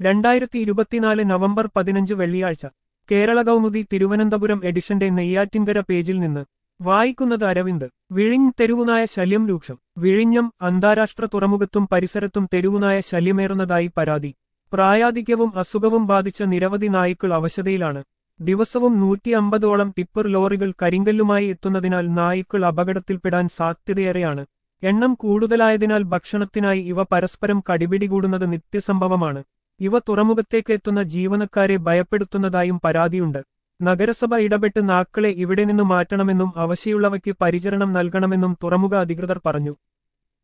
രണ്ടായിരത്തി ഇരുപത്തിനാല് നവംബർ പതിനഞ്ച് വെള്ളിയാഴ്ച കേരള കൗമുദി തിരുവനന്തപുരം എഡിഷന്റെ നെയ്യാറ്റിൻകര പേജിൽ നിന്ന് വായിക്കുന്നത് അരവിന്ദ് വിഴിഞ്ഞ് തെരുവുനായ ശല്യം രൂക്ഷം വിഴിഞ്ഞം അന്താരാഷ്ട്ര തുറമുഖത്തും പരിസരത്തും തെരുവുനായ ശല്യമേറുന്നതായി പരാതി പ്രായാധിക്യവും അസുഖവും ബാധിച്ച നിരവധി നായ്ക്കൾ അവശതയിലാണ് ദിവസവും നൂറ്റി അമ്പതോളം ടിപ്പർ ലോറികൾ കരിങ്കല്ലുമായി എത്തുന്നതിനാൽ നായ്ക്കൾ അപകടത്തിൽപ്പെടാൻ സാധ്യതയേറെയാണ് എണ്ണം കൂടുതലായതിനാൽ ഭക്ഷണത്തിനായി ഇവ പരസ്പരം കടിപിടികൂടുന്നത് നിത്യസംഭവമാണ് ഇവ തുറമുഖത്തേക്ക് എത്തുന്ന ജീവനക്കാരെ ഭയപ്പെടുത്തുന്നതായും പരാതിയുണ്ട് നഗരസഭ ഇടപെട്ട് നാക്കളെ ഇവിടെ നിന്ന് മാറ്റണമെന്നും അവശയുള്ളവയ്ക്ക് പരിചരണം നൽകണമെന്നും തുറമുഖ അധികൃതർ പറഞ്ഞു